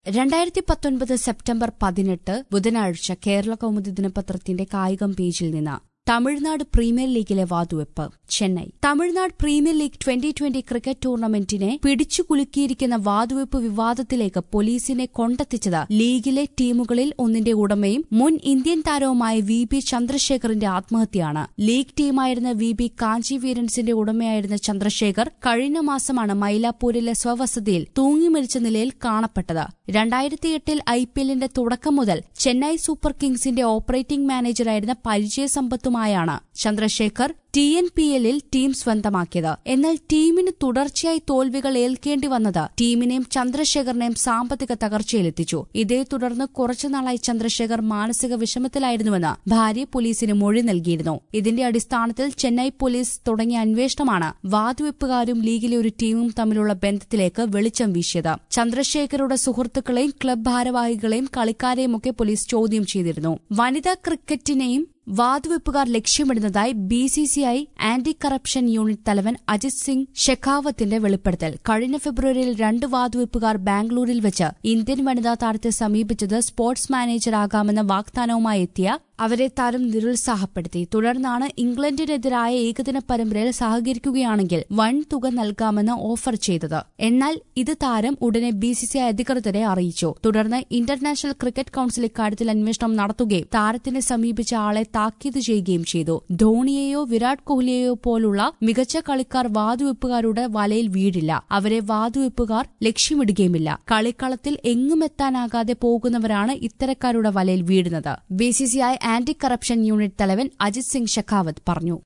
രണ്ടായിരത്തി പത്തൊൻപത് സെപ്റ്റംബർ പതിനെട്ട് ബുധനാഴ്ച കേരള കൗമുദി ദിനപത്രത്തിന്റെ കായികം പേജിൽ നിന്ന് തമിഴ്നാട് പ്രീമിയർ ലീഗിലെ വാതുവെപ്പ് Chennai Tamil Nadu premier league twenty twenty cricket ടൂർണമെന്റിനെ പിടിച്ചുകുലുക്കിയിരിക്കുന്ന വാതുവെപ്പ് വിവാദത്തിലേക്ക് പോലീസിനെ കൊണ്ടെത്തിച്ചത് ലീഗിലെ ടീമുകളിൽ ഒന്നിന്റെ ഉടമയും മുൻ ഇന്ത്യൻ താരവുമായ വി ബി ചന്ദ്രശേഖറിന്റെ ആത്മഹത്യയാണ് ലീഗ് ടീമായിരുന്ന വി ബി കാഞ്ചി വീരൻസിന്റെ ഉടമയായിരുന്ന ചന്ദ്രശേഖർ കഴിഞ്ഞ മാസമാണ് മൈലാപ്പൂരിലെ സ്വവസതിയിൽ തൂങ്ങിമരിച്ച നിലയിൽ കാണപ്പെട്ടത് രണ്ടായിരത്തിയെട്ടിൽ ഐ പി എല്ലിന്റെ തുടക്കം മുതൽ ചെന്നൈ സൂപ്പർ കിങ്സിന്റെ ഓപ്പറേറ്റിംഗ് മാനേജറായിരുന്ന പരിചയസമ്പത്തുമായാണ് ചന്ദ്രശേഖർ ടി എൻ പി എല്ലിൽ ടീം സ്വന്തമാക്കിയത് എന്നാൽ ടീമിന് തുടർച്ചയായി തോൽവികൾ ഏൽക്കേണ്ടി വന്നത് ടീമിനെയും ചന്ദ്രശേഖറിനെയും സാമ്പത്തിക തകർച്ചയിലെത്തിച്ചു ഇതേ തുടർന്ന് കുറച്ചുനാളായി ചന്ദ്രശേഖർ മാനസിക വിഷമത്തിലായിരുന്നുവെന്ന് ഭാര്യ പോലീസിന് മൊഴി നൽകിയിരുന്നു ഇതിന്റെ അടിസ്ഥാനത്തിൽ ചെന്നൈ പോലീസ് തുടങ്ങിയ അന്വേഷണമാണ് വാതുവെപ്പുകാരും ലീഗിലെ ഒരു ടീമും തമ്മിലുള്ള ബന്ധത്തിലേക്ക് വെളിച്ചം വീശിയത് ചന്ദ്രശേഖരുടെ സുഹൃത്തുക്കളെയും ക്ലബ് ഭാരവാഹികളെയും കളിക്കാരെയുമൊക്കെ പോലീസ് ചോദ്യം ചെയ്തിരുന്നു വനിതാ ക്രിക്കറ്റിനെയും വാതുവെപ്പുകാർ ലക്ഷ്യമിടുന്നതായി B C C I anti corruption unit തലവൻ അജിത് സിംഗ് ഷെഖാവത്തിന്റെ വെളിപ്പെടുത്തൽ കഴിഞ്ഞ ഫെബ്രുവരിയിൽ രണ്ട് വാതുവെപ്പുകാർ ബാംഗ്ലൂരിൽ വെച്ച് ഇന്ത്യൻ വനിതാ താരത്തെ സമീപിച്ചത് സ്പോർട്സ് മാനേജറാകാമെന്ന വാഗ്ദാനവുമായി എത്തിയ അവരെ താരം നിരുത്സാഹപ്പെടുത്തി തുടർന്നാണ് ഇംഗ്ലണ്ടിനെതിരായ ഏകദിന പരമ്പരയിൽ സഹകരിക്കുകയാണെങ്കിൽ വൻ തുക നൽകാമെന്ന് ഓഫർ ചെയ്തത് എന്നാൽ ഇത് താരം ഉടനെ ബി സി സി ഐ അധികൃതരെ അറിയിച്ചു തുടർന്ന് ഇന്റർനാഷണൽ ക്രിക്കറ്റ് കൌൺസിൽ ഇക്കാര്യത്തിൽ അന്വേഷണം നടത്തുകയും താരത്തിനെ സമീപിച്ച ആളെ താക്കീത് ചെയ്യുകയും ചെയ്തു ധോണിയെയോ വിരാട് കോഹ്ലിയെയോ പോലുള്ള മികച്ച കളിക്കാർ വാതുവെപ്പുകാരുടെ വലയിൽ വീഴില്ല അവരെ വാതുവെപ്പുകാർ ലക്ഷ്യമിടുകയുമില്ല കളിക്കളത്തിൽ എങ്ങുമെത്താനാകാതെ പോകുന്നവരാണ് ഇത്തരക്കാരുടെ വലയിൽ വീഴുന്നത് B C C I anti corruption unit തലവൻ അജിത് സിംഗ് ഷെഖാവത്ത് പറഞ്ഞു